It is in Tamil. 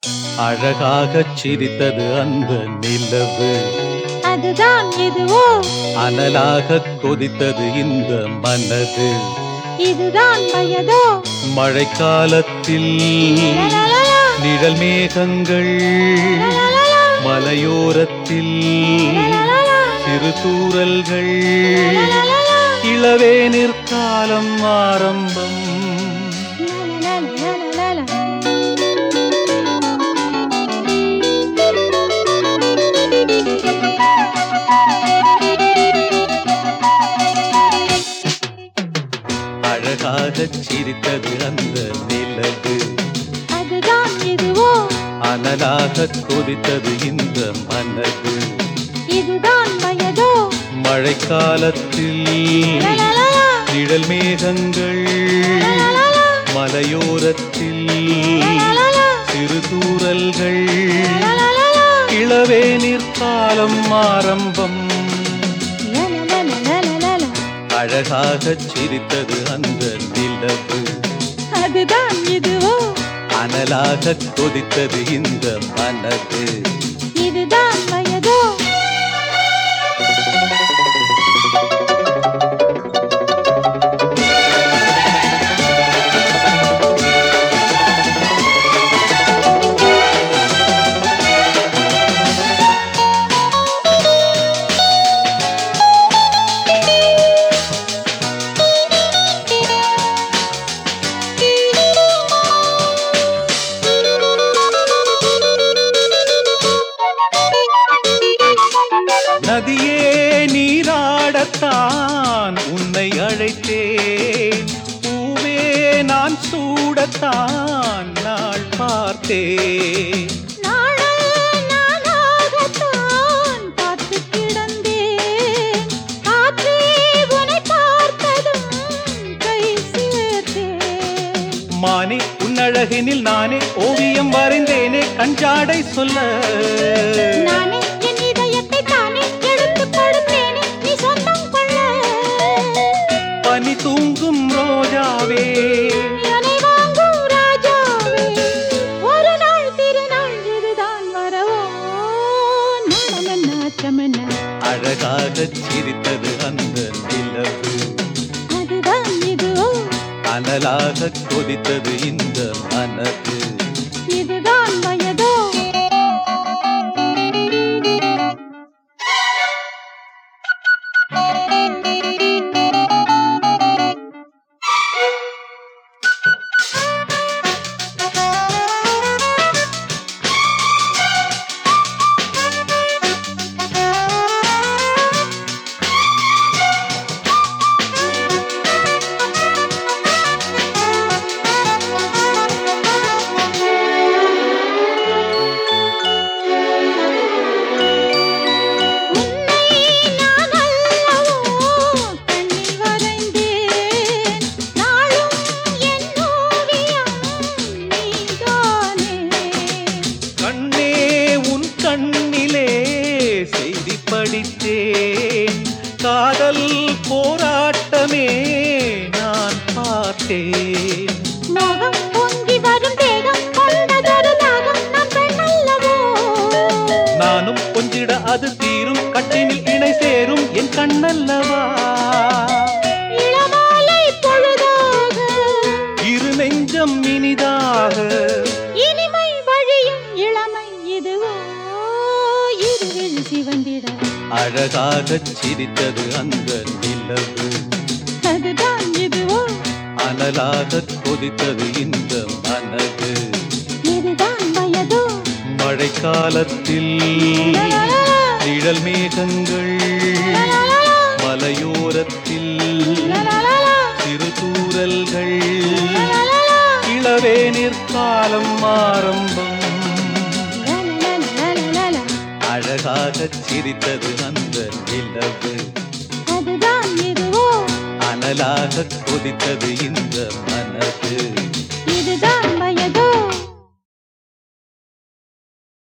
அழகாகச் சிரித்தது அந்த நிலவு அதுதான் எதுவோ அனலாகக் கொதித்தது இந்த மனது இதுதான் வயதோ மழைக்காலத்தில் லலலலா, நிழல் மேகங்கள் லலலலா, மலையோரத்தில் லலலலா, சிறு தூறல்கள் லலலலா, இளவேனிற் காலம் ஆரம்பம் லலலலலலலா. அழகாகச் சிரித்தது அந்த நிலவு அதுதான் எதுவோ அனலாகக் கொதித்தது இந்த மனது இதுதான் வயதோ மழைக்காலத்தில் லலலலா, நிழல் மேகங்கள் லலலலா, மலையோரத்தில் லலலலா, சிறு தூறல்கள் லலலலா, இளவேனிற் காலம் ஆரம்பம் லலலலலலலா. அழகாகச் சிரித்தது அந்த நிலவு அதுதான் இதுவோ அனலாகக் கொதித்தது இந்த மனது இதுதான் வயதோ நதியே நீராடத்தான் உன்னை அழைத்தேன் பூவே நான் சூடத்தான் நாள் பார்த்தேன் நாணல் நானாகத்தான் காத்துக் கிடந்தேன். காற்றே உன்னை பார்த்ததும் கை சேர்த்தேன். மானே உன்னழகினில் நானே ஓவியம் வரைந்தேனே கஞ்சாடை சொல்ல நானே என் இதயத்தை தானே எடுத்துக் கொடுத்தேனே, நீ சொந்தம் கொள்ள. பனி தூங்கும் ரோஜாவே என்னை வாங்கும் ராஜாவே, ஒரு நாள் திருநாள் இதுதான் வரவோ நாணமென்ன, அச்சமென்ன, அழகாகச் சிரித்தது அந்த நிலவு அதுதான் இதுவோ அனலாகக் கொதித்தது இந்த மனது இதுதான் வயதோ உன்னை நான் அல்லவோ கண்ணில் வரைந்தேன் நாளும் என் ஓவியம் நீதானே கண்ணே உன் கண்ணிலே செய்தி படித்தேன் காதல் போராட்டமே நான் பார்த்தேன் மோகம் பொங்கி வரும் தேகம் கொண்டதொரு தாகம் நான் பெண் அல்லவோ நானும் கொஞ்சிட அது தீரும் கட்டினில் இணை சேரும் என் கண்ணல்லவா இளமாலை பொழுதாக இரு நெஞ்சம் இனிதாக இனிமை வழியும் இளமை இதுவோ இருவில் சிவந்திட அழகாகச் சிரித்தது அந்த நிலவு அதுதான் இதுவோ அனலாகக் கொதித்தது இந்த மனது இதுதான் வயதோ மழைக்காலத்தில் லலலலா, நிழல் மேகங்கள் லலலலா, மலையோரத்தில் லலலலா, சிறு தூறல்கள் லலலலா, இளவேனிற் காலம் ஆரம்பம் லலலலலலலா. அழகாகச் சிரித்தது அந்த நிலவு அதுதான் இதுவோ அனலாகக் கொதித்தது இந்த மனது இதுதான்